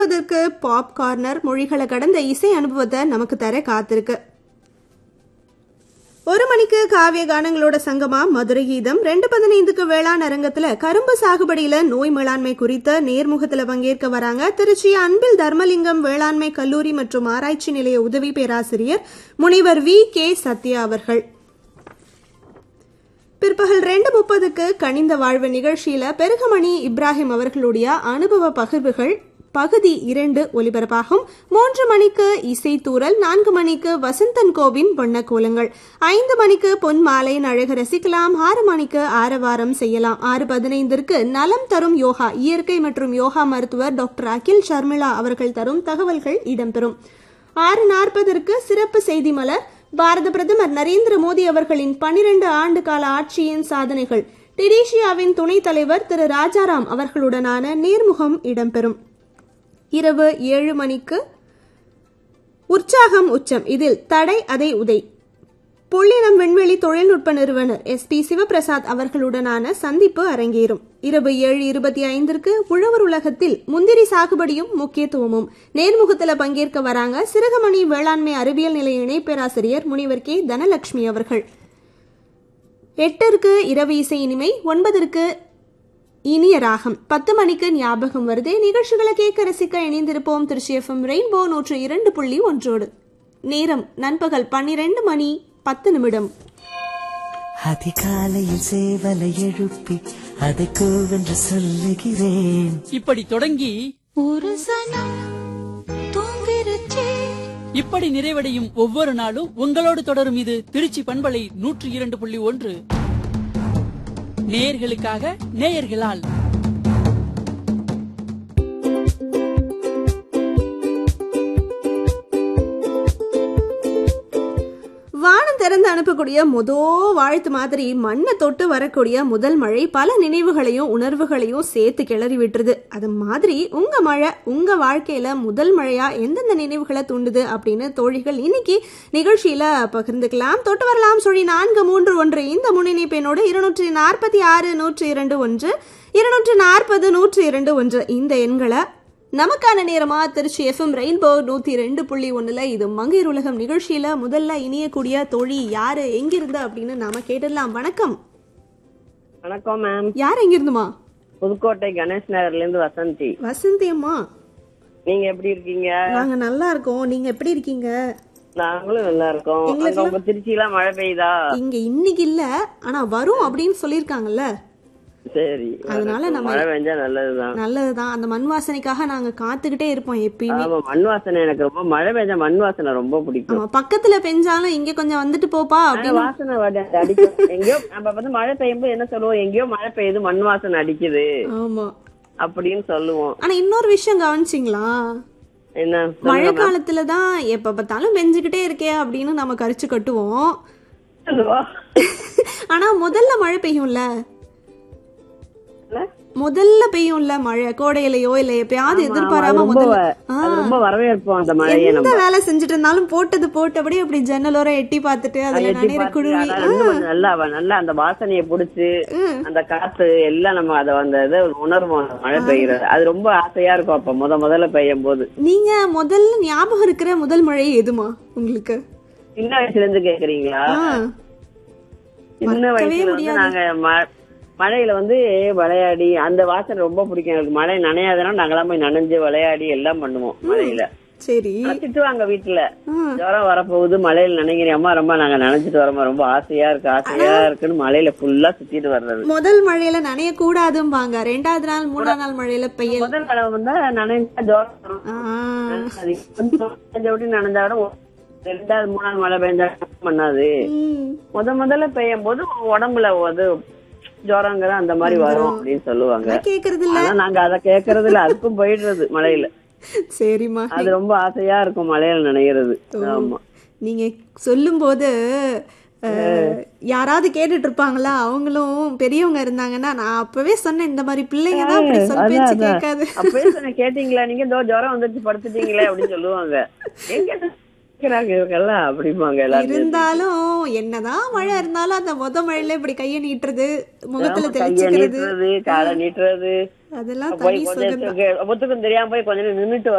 அதற்கு pop corner மொழிகளை கடந்த இசை அனுபவத்தை நமக்கு தர காத்திருக்கு ஒரு மணிக்கு காவிய கானங்களோட சங்கமா மதுரை கீதம் ரெண்டு பதினைந்துக்கு வேளாண் அரங்கத்துல கரும்பு சாகுபடியில நோய் மேலாண்மை குறித்த நேர்முகத்துல பங்கேற்க வராங்க திருச்சி அன்பில் தர்மலிங்கம் வேளாண்மை கல்லூரி மற்றும் ஆராய்ச்சி நிலைய உதவி பேராசிரியர் முனைவர் வி கே சத்யா அவர்கள் பிற்பகல் ரெண்டு முப்பதுக்கு கனிந்த வாழ்வு நிகழ்ச்சியில பெருகமணி இப்ராஹிம் அவர்களுடைய அனுபவ பகிர்வுகள் பகுதி இரண்டு ஒலிபரப்பாகும் மூன்று மணிக்கு இசைத்தூரல் நான்கு மணிக்கு வசந்தன் கோவின் வண்ணக்கோலங்கள் ஐந்து மணிக்கு பொன் மாலை அழகு ரசிக்கலாம் ஆறு மணிக்கு ஆரவாரம் செய்யலாம் ஆறு பதினைந்திற்கு நலம் தரும் யோகா இயற்கை மற்றும் யோகா மருத்துவர் டாக்டர் அகில் ஷர்மிளா அவர்கள் தரும் தகவல்கள் இடம்பெறும் ஆறு நாற்பதற்கு சிறப்பு செய்தி மலர் பாரத பிரதமர் நரேந்திர மோடி அவர்களின் பனிரெண்டு ஆண்டு கால ஆட்சியின் சாதனைகள் டிடிஷியாவின் துணைத் தலைவர் திரு ராஜாராம் அவர்களுடனான நேர்முகம் இடம்பெறும் இரவு ஏழு மணிக்கு உற்சாகம் உச்சம் இதில் தடை அதை உதை புள்ளினம் விண்வெளி தொழில்நுட்ப நிறுவனர் எஸ் பி சிவபிரசாத் அவர்களுடனான சந்திப்பு அரங்கேறும் இரவு ஏழு இருபத்தி ஐந்திற்கு உழவர் உலகத்தில் முந்திரி சாகுபடியும் முக்கியத்துவமும் நேர்முகத்தில் பங்கேற்க வராங்க சிறுகமணி வேளாண்மை அறிவியல் நிலைய இணை பேராசிரியர் முனிவர் கே தனலட்சுமி அவர்கள் எட்டிற்கு இரவு இசை இனிமை ஒன்பதற்கு இனிய ராகம் பத்து மணிக்கு ஞாபகம் வருது நிகழ்ச்சிகளை கேட்க ரசிக்க இணைந்திருப்போம் திருச்சி எஃப்எம் ரெயின்போ நூற்று இரண்டு புள்ளி ஒன்றோடு நேரம் நண்பகல் பன்னிரண்டு மணி பத்து நிமிடம் அதிகாலையில் சேவலை எழுப்பி அதை கூவென்று சொல்லுகிறேன் இப்படி தொடங்கி ஒரு சனம் தூங்கிருச்சே இப்படி நிறைவடையும் ஒவ்வொரு நாளும் உங்களோடு தொடரும் இது திருச்சி பண்பலை நூற்றி இரண்டு புள்ளி ஒன்று நேயர்களுக்காக நேயர்களால் வானம் திறந்து அனுப்பக்கூடிய முதோ வாழ்த்து மாதிரி மண்ணை தொட்டு வரக்கூடிய முதல் மழை பல நினைவுகளையும் உணர்வுகளையும் சேர்த்து கிளறி விட்டுருது அது மாதிரி உங்க மழை உங்க வாழ்க்கையில முதல் மழையா எந்தெந்த நினைவுகளை தூண்டுது அப்படின்னு தோழிகள் இன்னைக்கு நிகழ்ச்சியில பகிர்ந்துக்கலாம் தொட்டு வரலாம் சொல்லி நான்கு மூன்று ஒன்று இந்த முன்னிணைப்பெண்ணோடு இருநூற்றி நாற்பத்தி ஆறு நூற்றி இரண்டு ஒன்று இருநூற்று நாற்பது நூற்றி இரண்டு ஒன்று இந்த எண்களை நமக்கான நேரமா திருச்சி எஃப்எம் ரெயின்போ நூத்தி ரெண்டு புள்ளி ஒண்ணுல இது மங்கையர் உலகம் நிகழ்ச்சியில முதல்ல இணையக்கூடிய தோழி யாரு எங்கிருந்து அப்படின்னு நாம கேட்டுடலாம் வணக்கம் வணக்கம் மேம் யார் எங்கிருந்துமா புதுக்கோட்டை கணேஷ் நகர்ல இருந்து வசந்தி வசந்தி அம்மா நீங்க எப்படி இருக்கீங்க நாங்க நல்லா இருக்கோம் நீங்க எப்படி இருக்கீங்க நாங்களும் நல்லா இருக்கோம் எங்களுக்கு அங்க உங்க திருச்சியில மழை பெய்யுதா இங்க இன்னைக்கு இல்ல ஆனா வரும் அப்படின்னு சொல்லிருக்காங்கல்ல சரி அதனால நம்ம- மழை பெஞ்சா நல்லதுதான் நல்லதுதான் அந்த மண் வாசனைக்காக நாங்க காத்துக்கிட்டே இருப்போம் எப்பயுமே ஆமா மண் வாசனை எனக்கு ரொம்ப மழை பெஞ்சா மண் வாசனை ரொம்ப பிடிக்கும் ஆமா பக்கத்துல பெஞ்சாலும் இங்க கொஞ்சம் வந்துட்டு போப்பா ஆனா அப்படின்னு வாசனை வர- அது அடிக்கும் எங்கேயோ நம்ம வந்து மழை பெய்யும்போது என்ன சொல்லுவோம் எங்கேயோ மழை பெய்யுது மண் வாசனை அடிக்குது ஆமா அப்படின்னு சொல்லுவோம் ஆனா இன்னொரு விஷயம் கவனிச்சிங்களா என்ன மழை சொல்லுங்க காலத்துல தான் எப்ப பார்த்தாலும் பெஞ்சுக்கிட்டே இருக்கே அப்படின்னு நம்ம கரிச்சு கட்டுவோம் சொல்லுவா. ஆனா முதல்ல மழை பெய்யும்ல என்ன? முதல்ல பெய்யும்ல மழை கோடையிலயோ இல்ல எப்பயாவது ஆமா, எதிர்பாராம அது ரொம்ப முதல்ல வ- ஆ, அது ரொம்ப வரவேற்போம் அந்த மழையை எந்த நம்ம வேலை செஞ்சுட்டு இருந்தாலும் போட்டது போட்டபடி அப்படி ஜன்னலோர எட்டி பார்த்துட்டு அதுல எட்டி நனையிற பார்த்து, குழுவி அதான் இன்னும் கொஞ்சம் நல்லா அவ- நல்லா அந்த வாசனையை புடிச்சு அந்த காத்து எல்லாம் நம்ம அத அந்த இதை உணர்வோம் அந்த மழை பெய்யறது அது ரொம்ப ஆசையா இருக்கும் அப்ப முத முதல்ல பெய்யும் போது நீங்க முதல்ல ஞாபகம் இருக்கிற முதல் மழை எதுமா உங்களுக்கு சின்ன வயசுல இருந்து கேக்குறீங்களா ஆ, சின்ன மறக்கவே வயசுல வந்து முடியாது. நாங்க ம- மழையில வந்து விளையாடி அந்த வாசனை ரொம்ப பிடிக்கும் எங்களுக்கு மழை நனையாதுன்னா நாங்கெல்லாம் போய் நனைஞ்சு விளையாடி எல்லாம் பண்ணுவோம் மழையில சரி ஆனா திட்டுவாங்க வீட்டுல ஆ. ஜுரம் வரப்போகுது மழையில நினைக்கிறேன் அம்மா ரொம்ப நாங்க நினைச்சிட்டு வரோமா ரொம்ப ஆசையா இருக்கு ஆசையா இருக்குன்னு மழையில ஃபுல்லா சுத்திட்டு வர்றது முதல் மழையில நனைய கூடாதும்பாங்க ரெண்டாவது நாள் மூணாம் நாள் மழையில பெய்யல முதல் மழை வந்தா நனைஞ்சா ஜுரம் வரும் ஆ, அது கொஞ்சம் நனைஞ்ச விட்டு நனைஞ்சா கூட ஒ- ரெண்டாவது மூணாவது மழை பெஞ்சா பண்ணாது ம். முத முதல்ல பெய்யும் போது உடம்புல வந்து ஜுரங்கிற அந்த மாதிரி வரும் அப்படின்னு சொல்லுவாங்க நான் கேக்குறது இல்ல ஆனா நாங்க அத கேக்குறது இல்ல அதுக்கும் போயிடுறது மழையில சரிம்மா அது ரொம்ப ஆசையா இருக்கும் மழையில நினைக்கிறது ஆமா நீங்க சொல்லும்போது அஹ், யாராவது கேட்டுட்டு இருப்பாங்களா அவங்களும் பெரியவங்க இருந்தாங்கன்னா நான் அப்பவே சொன்னேன் இந்த மாதிரி பிள்ளைங்க தான் இப்படி சொல் அதான், பேச்சு அதான். கேட்காது அப்பவே சொன்னேன் கேட்டீங்களா நீங்க இதோ ஜுரம் வந்துருச்சு படுத்துட்டீங்களே அப்படின்னு சொல்லுவாங்க எங்க கேக்குறாங்க இவங்கெல்லாம் அப்படிம்பாங்க எல்லாரும் இருந்தாலும் என்னதான் மழை இருந்தாலும் அந்த முத மழையில இப்படி கைய நீட்டுறது முகத்துல கைய தெளிச்சுக்கிறது நீட்டுறது காலை நீட்டுறது அதெல்லாம் போய் தனி கொஞ்சம் சுகம் ஒத்துக்கும் தெரியாம போய் கொஞ்ச நேரம் நின்னுட்டு